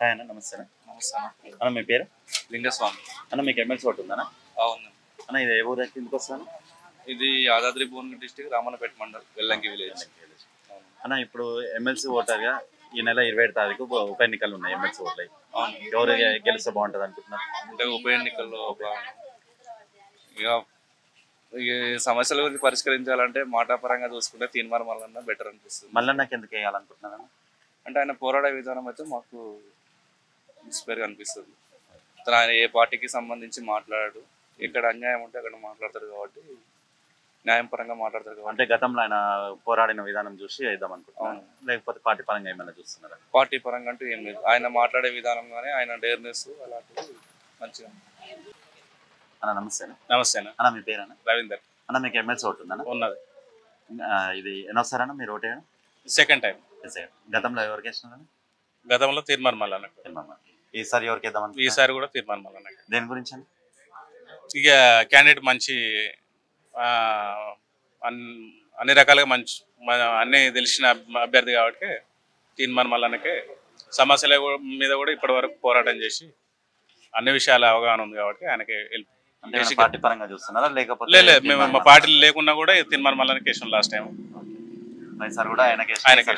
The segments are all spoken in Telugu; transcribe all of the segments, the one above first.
హాయ్ అన్న నమస్తే అన్న. నమస్తే అన్న మీ పేరు లింగస్వామి అన్న మీకు ఎమ్మెల్సీ ఓటు ఉందన్న అవును అన్న ఇది ఏ ఊరు కిందకి వస్తాను ఇది యాదాద్రి భువనగిరి డిస్టిక్ రామన్నపేట మండల్ వెల్లంకి విలేజ్ అన్న ఇప్పుడు ఎమ్మెల్సీ ఓటర్గా ఈ నెల ఇరవై ఏడు తారీఖు ఉప ఎన్నికలు ఉన్నాయి ఎమ్మెల్సీ ఓట్లు అయ్యి. అవును ఎవరు గె- గెలిస్తే బాగుంటుంది అనుకుంటున్నారు అంటే ఉప ఎన్నికల్లో ఒక ఇక ఇక సమస్యల గురించి పరిష్కరించాలంటే మాటాపరంగా చూసుకుంటే తీన్మార్ మల్లన్న బెటర్ అనిపిస్తుంది మళ్ళీ నాకు ఎందుకు వేయాలనుకుంటున్నారు అన్న అంటే ఆయన పోరాడే విధానం అయితే మాకు ఇన్స్పైర్గా అనిపిస్తుంది తను ఆయన ఏ పార్టీకి సంబంధించి మాట్లాడాడు ఎక్కడ అన్యాయం ఉంటే అక్కడ మాట్లాడతాడు కాబట్టి న్యాయం పరంగా మాట్లాడతాడు కాబట్టి అంటే గతంలో ఆయన పోరాడిన విధానం చూసి వేద్దాం అనుకుంటున్నాను అవును. లేకపోతే పార్టీ పరంగా ఏమైనా చూస్తున్నారా పార్టీ పరంగా అంటూ ఏం లేదు ఆయన మాట్లాడే విధానం కానీ ఆయన డేర్నెస్ అలాంటివి మంచిగా ఉంది. అన్న నమస్తే అన్న. నమస్తే అన్న అన్న మీ పేరు అన్న రవీందర్ అన్న మీకు ఎమ్మెల్సీ ఓటు ఉందన్న ఉన్నది ఆ, ఇది ఎన్నోసారన్న మీరు ఓటు వేయడం సెకండ్ టైం గతంలో ఎవరికి వేసినారన్న గతంలో తీర్మాన్ మల్లన్న తెలవమ్మా. ఈసారి ఎవరికి వేద్దాం అనుకుంటున్నారు? ఈసారి కూడా తీర్మాన్ మల్లన్న దేని గురించి అన్న ఇక క్యాండిడేట్ మంచి ఆ, అన్- అన్ని రకాలుగా మంచి మ- అన్ని తెలిసిన అభ్యర్థి కాబట్టి తీర్మాన్ మల్లన్నకే సమస్యల గు- మీద కూడా ఇప్పటి వరకు పోరాటం చేసి అన్ని విషయాల అవగాహన ఉంది కాబట్టి ఆయనకి హెల్ప్ అంటే ఏమైనా పార్టీ పరంగా చూస్తున్నారా లేకపోతే లేదు లేదు మేము మా పార్టీలు లేకున్నా కూడా తీర్మాన్ మల్లన్నకి వేసాం లాస్ట్ టైం ఈసారి కూడా ఆయనకి ఆయనకి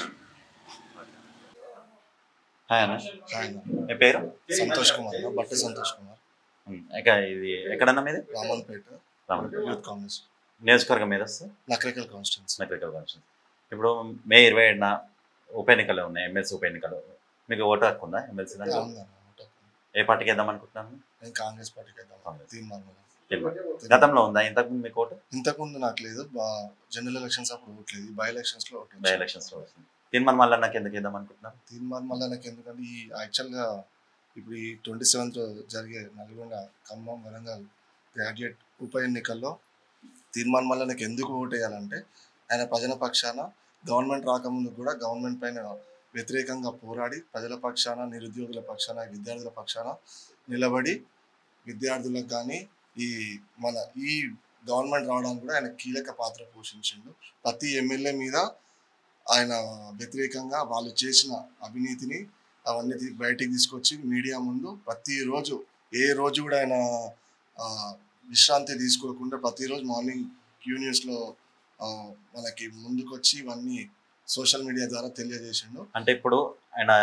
హాయ్ అన్న ఆయన మీ పేరు సంతోష్ కుమార్ అన్న, బట్టి సంతోష్ కుమార్ ఉమ్, ఇక ఇది ఎక్కడన్నా మీది రామన్పేట రామన్ యూత్ కాంగ్రెస్ నియోజకవర్గం మీద వస్తే నకరికల్ కాన్స్టిట్యున్సీ మెట్రికల్ కమిషన్ ఇప్పుడు మే ఇరవై ఏడున ఉప ఎన్నికలు ఉన్నాయి ఎమ్మెల్సీ ఉప ఎన్నికలు మీకు ఓటు హక్కు ఉందా ఎమ్మెల్సీ దాంట్లో ఉందన్న ఓటు. ఏ పార్టీకి వేద్దాం అనుకుంటున్నాను నేను కాంగ్రెస్ పార్టీకి వెళ్దాం కాంగ్రెస్. తీర్మానం గతంలో ఉందా ఇంతకుముందు మీకు ఓటు ఇంతకుముందు నాకు లేదు బా- జనరల్ ఎలక్షన్స్ అప్పుడు ఓట్లేదు బై ఎలక్షన్స్ లో ఓటు బై ఎలక్షన్స్ లో వస్తుంది తీర్మానం మళ్ళీ నాకు ఎందుకు వేద్దాం అనుకుంటున్నారు తీర్మానం మళ్ళీ నాకు ఎందుకంటే ఈ యాక్చువల్గా ఇప్పుడు ఈ ట్వంటీ సెవెంత్ జరిగే నల్గొండ ఖమ్మం వరంగల్ గ్రాడ్యుయేట్ ఉప ఎన్నికల్లో తీర్మానం వల్ల నాకు ఎందుకు ఓటు వేయాలంటే ఆయన ప్రజల పక్షాన గవర్నమెంట్ రాకముందు కూడా గవర్నమెంట్ పైన వ్యతిరేకంగా పోరాడి ప్రజల పక్షాన నిరుద్యోగుల పక్షాన విద్యార్థుల పక్షాన నిలబడి విద్యార్థులకు కానీ ఈ మన ఈ గవర్నమెంట్ రావడానికి కూడా ఆయన కీలక పాత్ర పోషించిండు ప్రతి ఎమ్మెల్యే మీద ఆయన వ్యతిరేకంగా వాళ్ళు చేసిన అవినీతిని అవన్నీ తీ- బయటికి తీసుకొచ్చి మీడియా ముందు ప్రతిరోజు ఏ రోజు కూడా ఆయన ఆ, విశ్రాంతి తీసుకోకుండా ప్రతిరోజు మార్నింగ్ క్యూ న్యూస్లో ఆ, మనకి ముందుకొచ్చి ఇవన్నీ సోషల్ మీడియా ద్వారా తెలియజేసిండు అంటే ఇప్పుడు ఆయన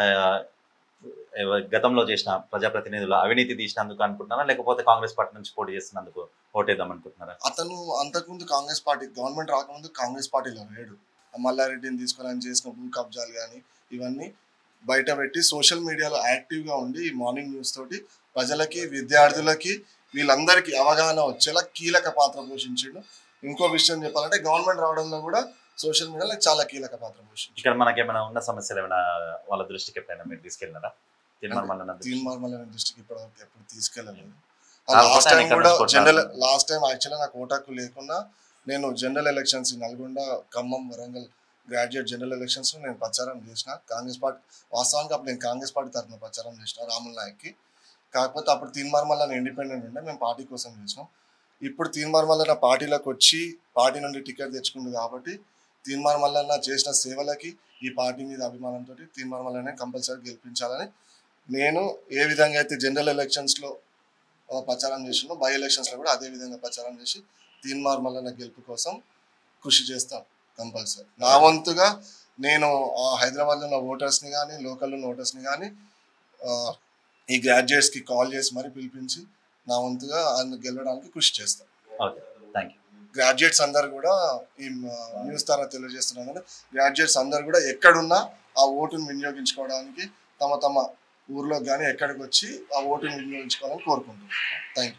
ఎవ- గతంలో చేసిన ప్రజాప్రతినిధులు అవినీతి తీసినందుకు అనుకుంటున్నారా లేకపోతే కాంగ్రెస్ పార్టీ నుంచి పోటీ చేస్తున్నందుకు ఓటేద్దాం అనుకుంటున్నారా అతను అంతకుముందు కాంగ్రెస్ పార్టీ గవర్నమెంట్ రాకముందు కాంగ్రెస్ పార్టీలో లేడు మల్లారెడ్డిని తీసుకొని ఆయన చేసిన భూ కబ్జాలు కానీ ఇవన్నీ బయట పెట్టి సోషల్ మీడియాలో యాక్టివ్గా ఉండి ఈ మార్నింగ్ న్యూస్ తోటి ప్రజలకి విద్యార్థులకి వీళ్ళందరికీ అవగాహన వచ్చేలా కీలక పాత్ర పోషించిండు ఇంకో విషయం చెప్పాలంటే గవర్నమెంట్ రావడంలో కూడా సోషల్ మీడియాలో చాలా కీలక పాత్ర పోషించిండు ఇక్కడ మనకి ఏమైనా ఉన్న సమస్యలు ఏమైనా వాళ్ళ దృష్టికి ఎప్పుడైనా మీరు తీసుకెళ్ళినారా తీర్మానం మల్లన్న దృష్టికి? తీర్మార్మల్ దృష్టికి ఇప్పటివరకు ఎప్పుడు తీసుకెళ్ళలేదు కాకపోతే లాస్ట్ టైం ఆయన ఇక్కడ కూడా నుంచి జనరల్ కొట్లాడుతున్నాడు. లాస్ట్ టైం యాక్చువల్గా నాకు ఓటాకు లేకుండా నేను general elections Nalgonda Khammam Warangal graduate general elections నేను ప్రచారం చేసిన కాంగ్రెస్ పార్టీ వాస్తవానికి అప్పుడు నేను కాంగ్రెస్ పార్టీ తరఫున ప్రచారం చేసిన రాముల్ నాయక్కి కాకపోతే అప్పుడు తీన్మార్మల్ అని ఇండిపెండెంట్ ఉండే మేము పార్టీ కోసం చేసినాం ఇప్పుడు తీన్మార్మల్ నా పార్టీలోకి వచ్చి పార్టీ నుండి టికెట్ తెచ్చుకుంది కాబట్టి తీన్మార్మల్ చేసిన సేవలకి ఈ పార్టీ మీద అభిమానంతో తీన్మార్మల్ కంపల్సరీ గెలిపించాలని నేను ఏ విధంగా అయితే జనరల్ ఎలక్షన్స్లో ఆ, ప్రచారం చేసినో బై ఎలక్షన్స్లో కూడా అదే విధంగా ప్రచారం చేసి తీన్మార్ మల్లన్న గెలుపు కోసం కృషి చేస్తాం కంపల్సరీ నా వంతుగా నేను ఆ, హైదరాబాద్లో ఉన్న ఓటర్స్ని కానీ లోకల్లో ఉన్న ఓటర్స్ని కానీ ఆ, ఈ గ్రాడ్యుయేట్స్కి కాల్ చేసి మరీ పిలిపించి నా వంతుగా ఆయన గెలవడానికి కృషి చేస్తాను ఓకే థ్యాంక్ యూ గ్రాడ్యుయేట్స్ అందరు కూడా ఈ న్యూస్ ద్వారా తెలియజేస్తున్నాను అంటే గ్రాడ్యుయేట్స్ అందరు కూడా ఎక్కడున్నా ఆ ఓటును వినియోగించుకోవడానికి తమ తమ ఊర్లో కానీ ఎక్కడికి వచ్చి ఆ ఓటును వినియోగించుకోవాలని కోరుకుంటున్నాను థ్యాంక్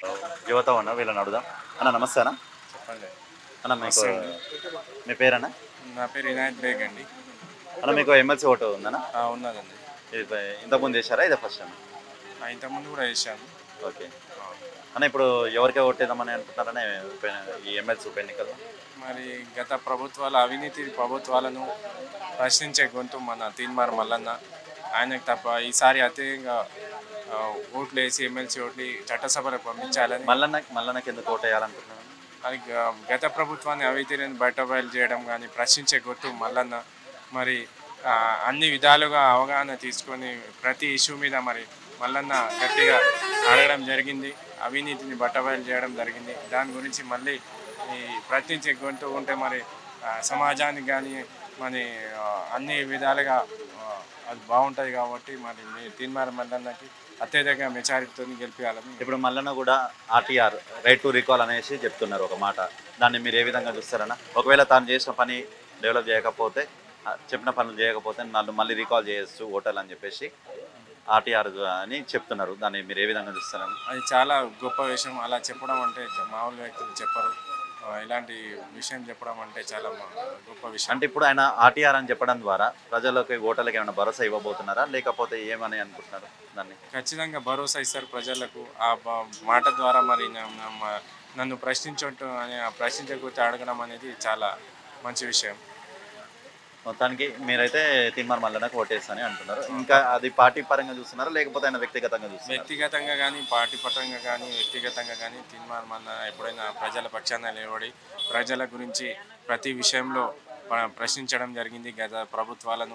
యూ యువత ఉన్న వీళ్ళని అడుగుదాం అన్న నమస్తే అన్న చెప్పండి అన్న మీకు మీ పేరన్నా నా పేరు వినాయక్ బేగ్ అండి అన్న మీకు ఎమ్మెల్సీ ఓటు ఉందన్న ఉన్నదండి ఇది ఇంతకుముందు చేశారా ఇదే ఫస్ట్ టైం ఇంతకుముందు కూడా వేసాను ఓకే అన్న ఇప్పుడు ఎవరికి ఓటేద్దామని అనుకుంటున్నారనే ఉప- ఈ ఎమ్మెల్సీ ఉప ఎన్నికల్లో మరి గత ప్రభుత్వాల అవినీతి ప్రభుత్వాలను ప్రశ్నించే గొంతు మన తీన్మార్ మల్లన్న ఆయనకు తప్ప ఈసారి అత్యధికంగా ఆ, ఓట్లు వేసి ఎమ్మెల్సీ ఓట్లు చట్టసభలకు పంపించాలని మల్లన్న మల్లన్నకి ఎందుకు ఓటు వేయాలనుకుంటున్నాను అది గ- గత ప్రభుత్వాన్ని అవినీతిని బయట బయలు చేయడం కానీ ప్రశ్నించే గొంతు మల్లన్న మరి ఆ, అన్ని విధాలుగా అవగాహన తీసుకొని ప్రతి ఇష్యూ మీద మరి మల్లన్న గట్టిగా అడగడం జరిగింది అవినీతిని బట్టబయలు చేయడం జరిగింది దాని గురించి మళ్ళీ ఈ ప్రశ్నించే గొంతు ఉంటే మరి ఆ, సమాజానికి కానీ మరి ఆ, అన్ని విధాలుగా ఆ, అది బాగుంటుంది కాబట్టి మరి మీ తీన్మార మల్లన్నకి అత్యధిక మెచారిటీతో గెలిపించాలని ఇప్పుడు మల్లన్న కూడా ఆర్టీఆర్ రైట్ టు రికాల్ అనేసి చెప్తున్నారు ఒక మాట దాన్ని మీరు ఏ విధంగా చూస్తారన్న ఒకవేళ తాను చేసిన పని డెవలప్ చేయకపోతే ఆ, చెప్పిన పనులు చేయకపోతే నన్ను మళ్ళీ రీకాల్ చేయొచ్చు ఓటర్లు అని చెప్పేసి ఆర్టీఆర్ అని చెప్తున్నారు దాన్ని మీరు ఏ విధంగా చూస్తారన్న అది చాలా గొప్ప విషయం అలా చెప్పడం అంటే మామూలు వ్యక్తులు చెప్పరు ఆ, ఇలాంటి విషయం చెప్పడం అంటే చాలా మా- గొప్ప విషయం అంటే ఇప్పుడు ఆయన ఆర్టీఆర్ అని చెప్పడం ద్వారా ప్రజలకు ఓటర్లకు ఏమైనా భరోసా ఇవ్వబోతున్నారా లేకపోతే ఏమని అనుకుంటున్నారు దాన్ని ఖచ్చితంగా భరోసా ఇస్తారు ప్రజలకు ఆ బ- మాట ద్వారా మరి నా- నా- మా- నన్ను ప్రశ్నించటం అని ఆ ప్రశ్నించకపోతే అడగడం అనేది చాలా మంచి విషయం మొత్తానికి మీరైతే తిన్మార్ మల్లన్నకు ఓటేస్తానని అంటున్నారు ఇంకా అది పార్టీ పరంగా చూస్తున్నారా లేకపోతే ఆయన వ్యక్తిగతంగా చూస్తున్నారు వ్యక్తిగతంగా కానీ పార్టీ పరంగా కానీ వ్యక్తిగతంగా కానీ తీర్మానం మన ఎప్పుడైనా ప్రజల పక్షాన నిలబడి ప్రజల గురించి ప్రతి విషయంలో ప్ర- ప్రశ్నించడం జరిగింది గత ప్రభుత్వాలను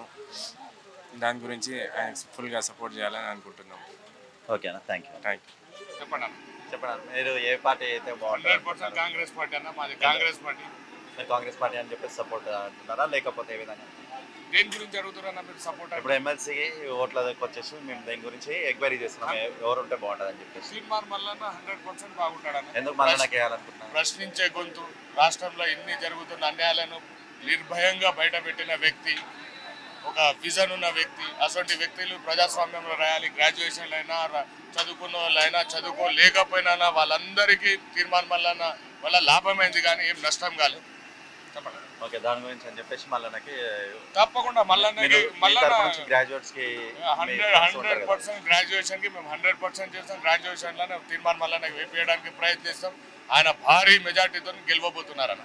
దాని గురించి ఆయన ఫుల్గా సపోర్ట్ చేయాలని అనుకుంటున్నాం ఓకేనా థ్యాంక్ యూ థ్యాంక్ యూ చెప్పండి చెప్పండి మీరు ఏ పార్టీ అయితే బాగుంటుంది పర్సెంట్ కాంగ్రెస్ పార్టీ అన్న మాది కాంగ్రెస్ పార్టీ మీరు కాంగ్రెస్ పార్టీ అని చెప్పేసి సపోర్ట్ అంటున్నారా లేకపోతే ఏ విధంగా దేని గురించి అడుగుతారన్న మీరు సపోర్ట్ ఇప్పుడు ఎమ్మెల్సీకి ఓట్ల దగ్గరకు వచ్చేసి మేము దీని గురించి ఎంక్వైరీ చేస్తున్నాం ఎ- ఎవరు ఉంటే బాగుంటుంది అని చెప్పేసి తీర్మార్ మల్లన్న హండ్రెడ్ పర్సెంట్ బాగుంటాడన్న ఎందుకు మళ్ళీ నాకు వేయాలనుకుంటున్నాను ప్రశ్నించే గొంతు రాష్ట్రంలో ఎన్ని జరుగుతున్న అన్యాయాలను నిర్భయంగా బయటపెట్టిన వ్యక్తి ఒక విజన్ ఉన్న వ్యక్తి అటువంటి వ్యక్తులు ప్రజాస్వామ్యంలో రాయాలి గ్రాడ్యుయేషన్లు అయినా ర- చదువుకున్న వాళ్ళైనా చదువుకోలేకపోయినా వాళ్ళందరికీ తీర్మానం వల్ల వల్ల లాభమైంది కానీ ఏం నష్టం కాలేదు చెప్పండి ఓకే దాని గురించి అని చెప్పేసి మళ్ళీ నాకు తప్పకుండా మల్లన్నకి మల్లన్న గ్రాడ్యుయేట్స్ కి హండ్రెడ్ హండ్రెడ్ పర్సెంట్ గ్రాడ్యుయేషన్ కి మేము హండ్రెడ్ పర్సెంట్ చేస్తాం గ్రాడ్యుయేషన్ లోనే తీర్మానం వల్ల వేపేయడానికి ప్రయత్నిస్తాం ఆయన భారీ మెజార్టీతో గెలవబోతున్నారన్న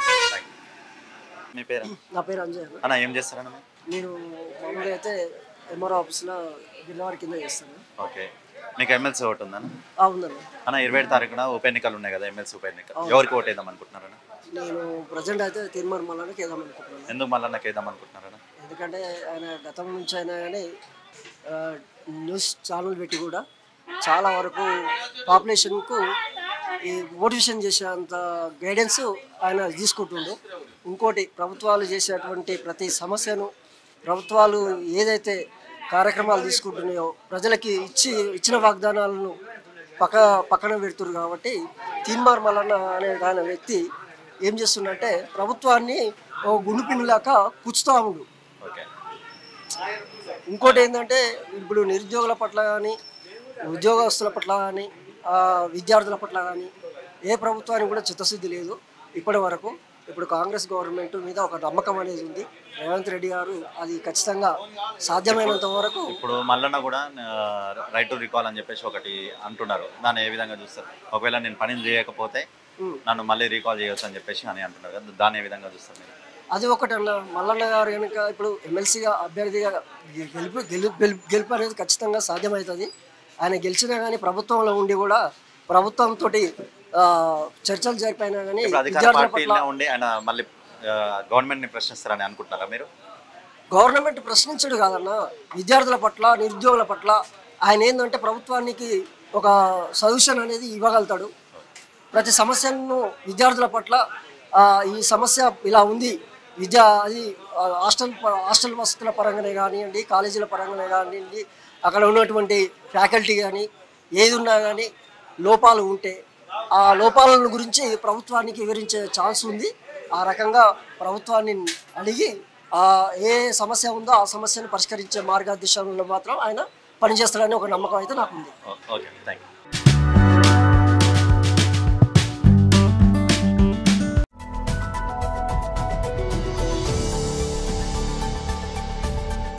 మీ పేరు నా పేరు అంజయ్ అన్న అన్న ఏం చేస్తారన్న మీరు? నేను మామూలుగా అయితే ఎంఆర్ఓ ఆఫీస్లో బిల్లవారి కింద చేస్తాను ఓకే మీకు ఎమ్మెల్సీ ఓటు ఉందన్న ఆ, ఉందన్న అన్న ఇరవై ఏడు తారీఖున ఉప ఎన్నికలు ఉన్నాయి కదా ఎమ్మెల్సీ ఉప ఎన్నికలు ఎవరికి ఓటు వేద్దాం అనుకుంటున్నారన్న నేను ప్రజెంట్ అయితే తీర్మానం మళ్ళీ వేద్దాం అనుకుంటున్నాను ఎందుకు మళ్ళీ నాకు వేద్దాం అనుకుంటున్నారన్న ఎందుకంటే ఆయన గతం నుంచి అయినా కానీ ఆ, న్యూస్ ఛానల్ పెట్టి కూడా చాలా వరకు పాపులేషన్కు ఈ మోటివేషన్ చేసేంత గైడెన్స్ ఆయన తీసుకుంటుండు ఇంకోటి ప్రభుత్వాలు చేసేటువంటి ప్రతి సమస్యను ప్రభుత్వాలు ఏదైతే కార్యక్రమాలు తీసుకుంటున్నాయో ప్రజలకి ఇచ్చి ఇచ్చిన వాగ్దానాలను పక్క పక్కన పెడుతున్నారు కాబట్టి తీన్మార్ మల్లన్న అనే ఆయన వ్యక్తి ఏం చేస్తుండంటే ప్రభుత్వాన్ని ఓ గుండుపిండిలాక కుచ్చుతా ఉండు ఓకే ఇంకోటి ఏంటంటే ఇప్పుడు నిరుద్యోగుల పట్ల కానీ ఉద్యోగస్తుల పట్ల కానీ విద్యార్థుల పట్ల కానీ ఏ ప్రభుత్వానికి కూడా చిత్తశుద్ధి లేదు ఇప్పటి వరకు ఇప్పుడు కాంగ్రెస్ గవర్నమెంట్ మీద ఒక నమ్మకం అనేది ఉంది రేవంత్ రెడ్డి గారు అది ఖచ్చితంగా సాధ్యమైనంత వరకు ఇప్పుడు మల్లన్న కూడా రైట్ టు రికాల్ అని చెప్పేసి ఒకటి అంటున్నారు దాన్ని ఏ విధంగా చూస్తారు ఒకవేళ నేను పని చేయకపోతే ఉమ్. నన్ను మళ్ళీ రీకాల్ చేయొచ్చు అని చెప్పేసి అని అంటున్నారు కదా దాన్ని ఏ విధంగా చూస్తారు మీరు అది ఒకటి అన్న మల్లన్న గారు కనుక ఇప్పుడు ఎమ్మెల్సీగా అభ్యర్థిగా గె- గెలుపు గెలుపు గెలుపు గెలుపు అనేది ఖచ్చితంగా సాధ్యమవుతుంది ఆయన గెలిచినా కానీ ప్రభుత్వంలో ఉండి కూడా ప్రభుత్వంతో చర్చలు జరిపినా కానీ ఇప్పుడు అధికార విద్యార్థుల పట్ల పార్టీలో ఉండి ఆయన మళ్ళీ గవర్నమెంట్ ని ప్రశ్నిస్తారని అనుకుంటున్నారా మీరు గవర్నమెంట్ ప్రశ్నించడు కాదన్న విద్యార్థుల పట్ల నిరుద్యోగుల పట్ల ఆయన ఏంటంటే ప్రభుత్వానికి ఒక సొల్యూషన్ అనేది ఇవ్వగలుగుతాడు ప్రతి సమస్యను విద్యార్థుల పట్ల ఆ, ఈ సమస్య ఇలా ఉంది విద్య అది ఆ, హాస్టల్ ప- హాస్టల్ వసతుల పరంగానే కానివ్వండి కాలేజీల పరంగానే కానివ్వండి అక్కడ ఉన్నటువంటి ఫ్యాకల్టీ కానీ ఏది ఉన్నా కానీ లోపాలు ఉంటే ఆ లోపాలను గురించి ప్రభుత్వానికి వివరించే ఛాన్స్ ఉంది ఆ రకంగా ప్రభుత్వాన్ని అడిగి ఆ ఏ సమస్య ఉందో ఆ సమస్యను పరిష్కరించే మార్గదర్శనంలో మాత్రం ఆయన పనిచేస్తాడని ఒక నమ్మకం అయితే నాకు ఉంది ఓకే థ్యాంక్ యూ